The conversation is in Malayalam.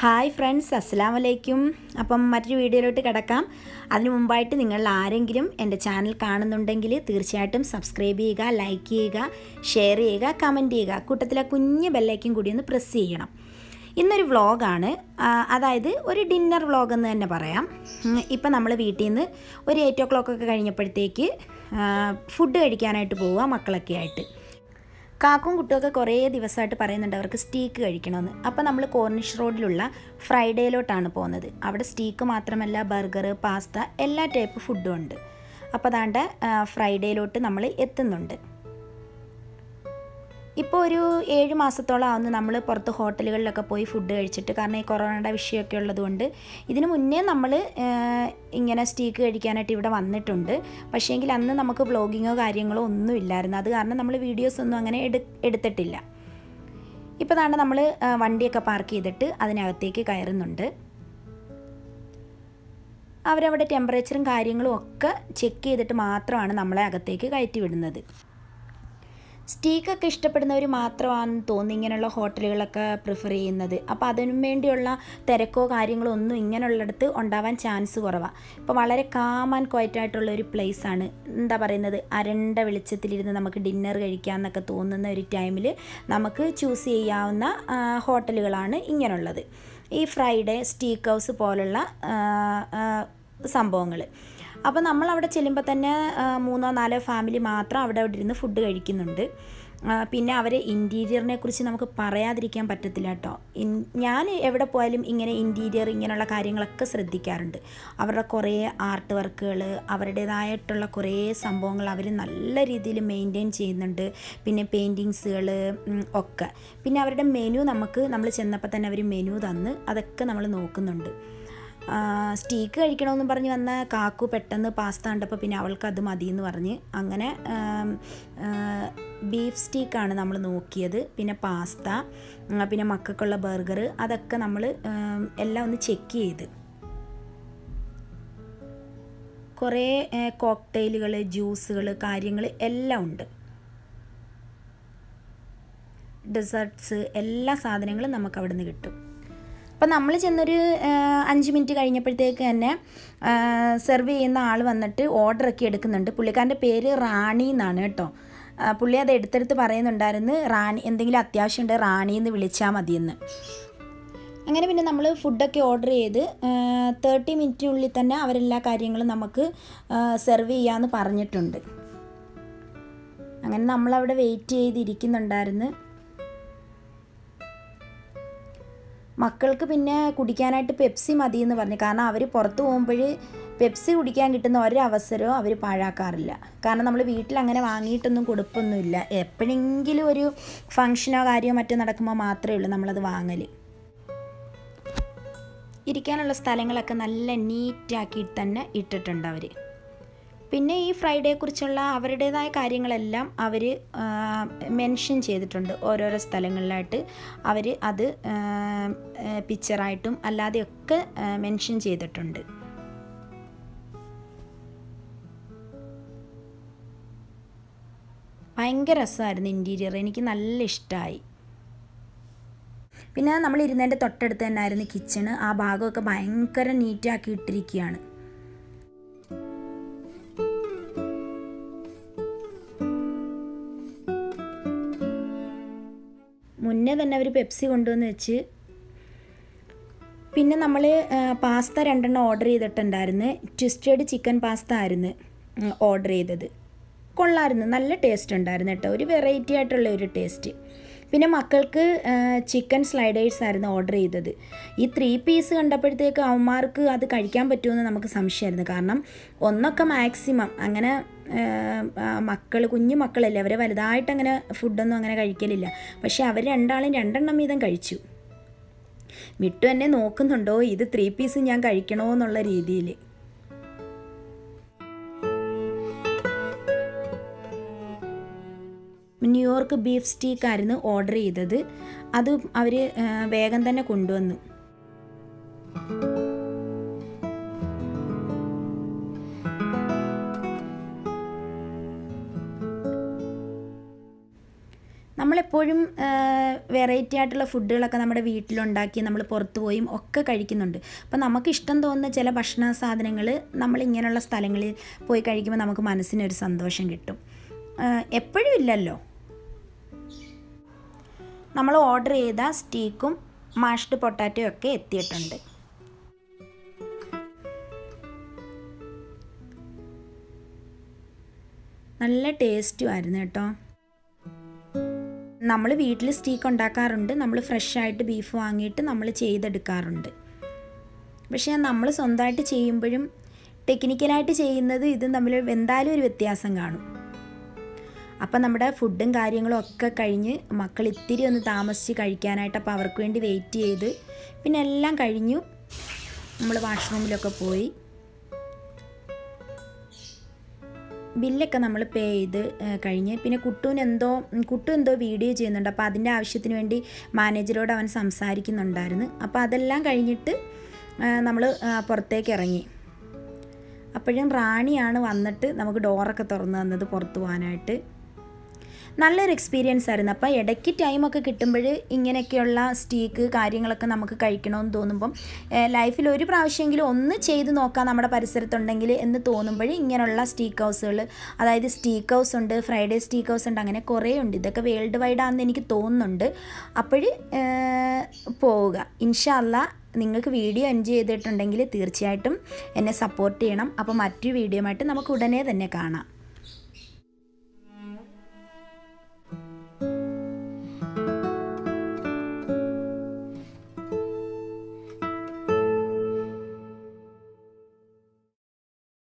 ഹായ് ഫ്രണ്ട്സ് അസ്സാം വലൈക്കും അപ്പം മറ്റൊരു വീഡിയോയിലോട്ട് കിടക്കാം അതിനു മുമ്പായിട്ട് നിങ്ങൾ ആരെങ്കിലും എൻ്റെ ചാനൽ കാണുന്നുണ്ടെങ്കിൽ തീർച്ചയായിട്ടും സബ്സ്ക്രൈബ് ചെയ്യുക ലൈക്ക് ചെയ്യുക ഷെയർ ചെയ്യുക കമൻറ്റ് ചെയ്യുക കൂട്ടത്തിലെ കുഞ്ഞ് ബെല്ലൈക്കും കൂടി ഒന്ന് പ്രസ് ചെയ്യണം ഇന്നൊരു വ്ളോഗാണ് അതായത് ഒരു ഡിന്നർ വ്ളോഗ് എന്ന് തന്നെ പറയാം ഇപ്പം നമ്മൾ വീട്ടിൽ നിന്ന് ഒരു എയ്റ്റ് ഓ ക്ലോക്ക് ഒക്കെ കഴിഞ്ഞപ്പോഴത്തേക്ക് ഫുഡ് കഴിക്കാനായിട്ട് പോവുക മക്കളൊക്കെ ആയിട്ട് കാക്കും കുട്ടിയൊക്കെ കുറേ ദിവസമായിട്ട് പറയുന്നുണ്ട് അവർക്ക് സ്റ്റീക്ക് കഴിക്കണമെന്ന് അപ്പോൾ നമ്മൾ കോർണിഷ് റോഡിലുള്ള ഫ്രൈഡേയിലോട്ടാണ് പോകുന്നത് അവിടെ സ്റ്റീക്ക് മാത്രമല്ല ബർഗർ പാസ്ത എല്ലാ ടൈപ്പ് ഫുഡും ഉണ്ട് അപ്പോൾ അതാണ്ട് ഫ്രൈഡേയിലോട്ട് നമ്മൾ എത്തുന്നുണ്ട് ഇപ്പോൾ ഒരു ഏഴ് മാസത്തോളം ആവുന്നു നമ്മൾ പുറത്ത് ഹോട്ടലുകളിലൊക്കെ പോയി ഫുഡ് കഴിച്ചിട്ട് കാരണം ഈ കൊറോണയുടെ വിഷയമൊക്കെ ഉള്ളതുകൊണ്ട് ഇതിനു മുന്നേ നമ്മൾ ഇങ്ങനെ സ്റ്റീക്ക് കഴിക്കാനായിട്ട് ഇവിടെ വന്നിട്ടുണ്ട് പക്ഷേങ്കിൽ അന്ന് നമുക്ക് വ്ളോഗിങ്ങോ കാര്യങ്ങളോ ഒന്നും ഇല്ലായിരുന്നു അത് കാരണം നമ്മൾ വീഡിയോസ് ഒന്നും അങ്ങനെ എടു എടുത്തിട്ടില്ല ഇപ്പോൾ താണ്ട് നമ്മൾ വണ്ടിയൊക്കെ പാർക്ക് ചെയ്തിട്ട് അതിനകത്തേക്ക് കയറുന്നുണ്ട് അവരവിടെ ടെമ്പറേച്ചറും കാര്യങ്ങളും ഒക്കെ ചെക്ക് ചെയ്തിട്ട് മാത്രമാണ് നമ്മളെ അകത്തേക്ക് കയറ്റി വിടുന്നത് സ്റ്റീക്കൊക്കെ ഇഷ്ടപ്പെടുന്നവർ മാത്രമാണെന്ന് തോന്നി ഇങ്ങനെയുള്ള ഹോട്ടലുകളൊക്കെ പ്രിഫർ ചെയ്യുന്നത് അപ്പോൾ അതിനു വേണ്ടിയുള്ള തിരക്കോ കാര്യങ്ങളോ ഒന്നും ഇങ്ങനെയുള്ളിടത്ത് ഉണ്ടാവാൻ ചാൻസ് കുറവാണ് ഇപ്പോൾ വളരെ കാം ആൻഡ് ക്വയറ്റ് ആയിട്ടുള്ള ഒരു പ്ലേസാണ് എന്താ പറയുന്നത് അരണ്ട വെളിച്ചത്തിലിരുന്ന് നമുക്ക് ഡിന്നർ കഴിക്കാമെന്നൊക്കെ തോന്നുന്ന ഒരു ടൈമിൽ നമുക്ക് ചൂസ് ചെയ്യാവുന്ന ഹോട്ടലുകളാണ് ഇങ്ങനെയുള്ളത് ഈ ഫ്രൈഡേ സ്റ്റീക്ക് ഹൗസ് പോലുള്ള സംഭവങ്ങൾ അപ്പോൾ നമ്മൾ അവിടെ ചെല്ലുമ്പോൾ തന്നെ മൂന്നോ നാലോ ഫാമിലി മാത്രം അവിടെ അവിടെ ഇരുന്ന് ഫുഡ് കഴിക്കുന്നുണ്ട് പിന്നെ അവർ ഇൻറ്റീരിയറിനെ കുറിച്ച് നമുക്ക് പറയാതിരിക്കാൻ പറ്റത്തില്ല കേട്ടോ ഞാൻ എവിടെ പോയാലും ഇങ്ങനെ ഇൻറ്റീരിയർ ഇങ്ങനെയുള്ള കാര്യങ്ങളൊക്കെ ശ്രദ്ധിക്കാറുണ്ട് അവരുടെ കുറേ ആർട്ട് വർക്കുകൾ അവരുടേതായിട്ടുള്ള കുറേ സംഭവങ്ങൾ അവർ നല്ല രീതിയിൽ മെയിൻറ്റെയിൻ ചെയ്യുന്നുണ്ട് പിന്നെ പെയിൻറ്റിങ്സുകൾ ഒക്കെ പിന്നെ അവരുടെ മെനു നമുക്ക് നമ്മൾ ചെന്നപ്പോൾ തന്നെ അവർ മെനു തന്ന് അതൊക്കെ നമ്മൾ നോക്കുന്നുണ്ട് സ്റ്റീക്ക് കഴിക്കണമെന്ന് പറഞ്ഞ് വന്ന കാക്കു പെട്ടെന്ന് പാസ്ത കണ്ടപ്പോൾ പിന്നെ അവൾക്ക് അത് മതി എന്ന് പറഞ്ഞ് അങ്ങനെ ബീഫ് സ്റ്റീക്കാണ് നമ്മൾ നോക്കിയത് പിന്നെ പാസ്ത പിന്നെ മക്കൾക്കുള്ള ബർഗർ അതൊക്കെ നമ്മൾ എല്ലാം ഒന്ന് ചെക്ക് ചെയ്ത് കുറേ കോക്ടെയിലുകൾ ജ്യൂസുകൾ കാര്യങ്ങൾ എല്ലാം ഉണ്ട് ഡെസേർട്ട്സ് എല്ലാ സാധനങ്ങളും നമുക്ക് അവിടെ നിന്ന് കിട്ടും അപ്പോൾ നമ്മൾ ചെന്നൊരു അഞ്ച് മിനിറ്റ് കഴിഞ്ഞപ്പോഴത്തേക്ക് തന്നെ സെർവ് ചെയ്യുന്ന ആൾ വന്നിട്ട് ഓർഡറൊക്കെ എടുക്കുന്നുണ്ട് പുള്ളിക്കാരൻ്റെ പേര് റാണി എന്നാണ് കേട്ടോ പുള്ളി അത് എടുത്തെടുത്ത് പറയുന്നുണ്ടായിരുന്നു റാണി എന്തെങ്കിലും അത്യാവശ്യം ഉണ്ട് റാണി എന്ന് വിളിച്ചാൽ മതിയെന്ന് അങ്ങനെ പിന്നെ നമ്മൾ ഫുഡൊക്കെ ഓർഡർ ചെയ്ത് തേർട്ടി മിനിറ്റിനുള്ളിൽ തന്നെ അവരെല്ലാ കാര്യങ്ങളും നമുക്ക് സെർവ് ചെയ്യാമെന്ന് പറഞ്ഞിട്ടുണ്ട് അങ്ങനെ നമ്മളവിടെ വെയിറ്റ് ചെയ്തിരിക്കുന്നുണ്ടായിരുന്നു മക്കൾക്ക് പിന്നെ കുടിക്കാനായിട്ട് പെപ്സി മതി എന്ന് പറഞ്ഞു കാരണം അവർ പുറത്ത് പോകുമ്പോൾ പെപ്സി കുടിക്കാൻ കിട്ടുന്ന ഒരവസരവും അവർ പാഴാക്കാറില്ല കാരണം നമ്മൾ വീട്ടിൽ അങ്ങനെ വാങ്ങിയിട്ടൊന്നും കൊടുപ്പൊന്നുമില്ല എപ്പോഴെങ്കിലും ഒരു ഫങ്ഷനോ കാര്യമോ മറ്റോ നടക്കുമ്പോൾ മാത്രമേ ഉള്ളൂ നമ്മളത് വാങ്ങൽ ഇരിക്കാനുള്ള സ്ഥലങ്ങളൊക്കെ നല്ല നീറ്റാക്കി തന്നെ ഇട്ടിട്ടുണ്ട് അവർ പിന്നെ ഈ ഫ്രൈഡേയെക്കുറിച്ചുള്ള അവരുടേതായ കാര്യങ്ങളെല്ലാം അവർ മെൻഷൻ ചെയ്തിട്ടുണ്ട് ഓരോരോ സ്ഥലങ്ങളിലായിട്ട് അവർ അത് പിക്ചറായിട്ടും അല്ലാതെയൊക്കെ മെൻഷൻ ചെയ്തിട്ടുണ്ട് ഭയങ്കര രസമായിരുന്നു ഇൻറ്റീരിയർ എനിക്ക് നല്ല ഇഷ്ടമായി പിന്നെ നമ്മൾ ഇരുന്നതിൻ്റെ തൊട്ടടുത്ത് തന്നെ ആയിരുന്നു കിച്ചണ് ആ ഭാഗമൊക്കെ ഭയങ്കര നീറ്റാക്കി ഇട്ടിരിക്കുകയാണ് മുന്നേ തന്നെ അവർ പെപ്സി കൊണ്ടുവന്ന് വെച്ച് പിന്നെ നമ്മൾ പാസ്ത രണ്ടെണ്ണം ഓർഡർ ചെയ്തിട്ടുണ്ടായിരുന്നു ട്വിസ്റ്റഡ് ചിക്കൻ പാസ്ത ആയിരുന്നു ഓർഡർ ചെയ്തത് കൊള്ളായിരുന്നു നല്ല ടേസ്റ്റ് ഉണ്ടായിരുന്നു കേട്ടോ ഒരു വെറൈറ്റി ആയിട്ടുള്ള ഒരു ടേസ്റ്റ് പിന്നെ മക്കൾക്ക് ചിക്കൻ സ്ലൈഡേഴ്സ് ആയിരുന്നു ഓർഡർ ചെയ്തത് ഈ ത്രീ പീസ് കണ്ടപ്പോഴത്തേക്ക് അവന്മാർക്ക് അത് കഴിക്കാൻ പറ്റുമെന്ന് നമുക്ക് സംശയമായിരുന്നു കാരണം ഒന്നൊക്കെ മാക്സിമം അങ്ങനെ മക്കൾ കുഞ്ഞു മക്കളല്ലേ അവരെ വലുതായിട്ട് അങ്ങനെ ഫുഡൊന്നും അങ്ങനെ കഴിക്കലില്ല പക്ഷേ അവർ രണ്ടാളും രണ്ടെണ്ണം വീതം കഴിച്ചു മിട്ടു എന്നെ നോക്കുന്നുണ്ടോ ഇത് ത്രീ പീസ് ഞാൻ കഴിക്കണോ എന്നുള്ള രീതിയിൽ ന്യൂയോർക്ക് ബീഫ് സ്റ്റീക്കായിരുന്നു ഓർഡർ ചെയ്തത് അത് അവർ വേഗം തന്നെ കൊണ്ടുവന്നു നമ്മളെപ്പോഴും വെറൈറ്റി ആയിട്ടുള്ള ഫുഡുകളൊക്കെ നമ്മുടെ വീട്ടിലുണ്ടാക്കി നമ്മൾ പുറത്ത് പോയും ഒക്കെ കഴിക്കുന്നുണ്ട് അപ്പോൾ നമുക്ക് ഇഷ്ടം തോന്നുന്ന ചില ഭക്ഷണ സാധനങ്ങൾ നമ്മൾ ഇങ്ങനെയുള്ള സ്ഥലങ്ങളിൽ പോയി കഴിക്കുമ്പോൾ നമുക്ക് മനസ്സിനൊരു സന്തോഷം കിട്ടും എപ്പോഴും ഇല്ലല്ലോ നമ്മൾ ഓർഡർ ചെയ്ത സ്റ്റീക്കും മാഷ്ഡ് പൊട്ടാറ്റോ ഒക്കെ എത്തിയിട്ടുണ്ട് നല്ല ടേസ്റ്റും ആയിരുന്നു കേട്ടോ നമ്മൾ വീട്ടിൽ സ്റ്റീക്ക് ഉണ്ടാക്കാറുണ്ട് നമ്മൾ ഫ്രഷ് ആയിട്ട് ബീഫ് വാങ്ങിയിട്ട് നമ്മൾ ചെയ്തെടുക്കാറുണ്ട് പക്ഷേ നമ്മൾ സ്വന്തമായിട്ട് ചെയ്യുമ്പോഴും ടെക്നിക്കലായിട്ട് ചെയ്യുന്നത് ഇതും തമ്മിൽ എന്തായാലും ഒരു വ്യത്യാസം കാണും അപ്പം നമ്മുടെ ഫുഡും കാര്യങ്ങളും ഒക്കെ കഴിഞ്ഞ് മക്കൾ ഇത്തിരി ഒന്ന് താമസിച്ച് കഴിക്കാനായിട്ട് അപ്പോൾ അവർക്ക് വേണ്ടി വെയിറ്റ് ചെയ്ത് പിന്നെ എല്ലാം കഴിഞ്ഞു നമ്മൾ വാഷ്റൂമിലൊക്കെ പോയി ബില്ലൊക്കെ നമ്മൾ പേ ചെയ്ത് കഴിഞ്ഞ് പിന്നെ കുട്ടുവിന് എന്തോ കുട്ടു എന്തോ വീഡിയോ ചെയ്യുന്നുണ്ട് അപ്പോൾ അതിൻ്റെ ആവശ്യത്തിന് വേണ്ടി മാനേജരോട് അവൻ സംസാരിക്കുന്നുണ്ടായിരുന്നു അപ്പോൾ അതെല്ലാം കഴിഞ്ഞിട്ട് നമ്മൾ പുറത്തേക്ക് ഇറങ്ങി അപ്പോഴും റാണിയാണ് വന്നിട്ട് നമുക്ക് ഡോറൊക്കെ തുറന്നു തന്നത് പുറത്ത് പോകാനായിട്ട് നല്ലൊരു എക്സ്പീരിയൻസ് ആയിരുന്നു അപ്പോൾ ഇടയ്ക്ക് ടൈമൊക്കെ കിട്ടുമ്പോൾ ഇങ്ങനെയൊക്കെയുള്ള സ്റ്റീക്ക് കാര്യങ്ങളൊക്കെ നമുക്ക് കഴിക്കണമെന്ന് തോന്നുമ്പം ലൈഫിൽ ഒരു പ്രാവശ്യമെങ്കിലും ഒന്ന് ചെയ്ത് നോക്കാം നമ്മുടെ പരിസരത്തുണ്ടെങ്കിൽ എന്ന് തോന്നുമ്പോൾ ഇങ്ങനെയുള്ള സ്റ്റീക്ക് ഹൗസുകൾ അതായത് സ്റ്റീക്ക് ഹൗസ് ഉണ്ട് ഫ്രൈഡേ സ്റ്റീക്ക് ഹൗസ് ഉണ്ട് അങ്ങനെ കുറേ ഉണ്ട് ഇതൊക്കെ വേൾഡ് വൈഡ് ആണെന്ന് എനിക്ക് തോന്നുന്നുണ്ട് അപ്പോൾ പോവുക ഇൻഷല്ല നിങ്ങൾക്ക് വീഡിയോ എൻജോയ് ചെയ്തിട്ടുണ്ടെങ്കിൽ തീർച്ചയായിട്ടും എന്നെ സപ്പോർട്ട് ചെയ്യണം അപ്പോൾ മറ്റൊരു വീഡിയോ ആയിട്ട് നമുക്ക് ഉടനെ തന്നെ കാണാം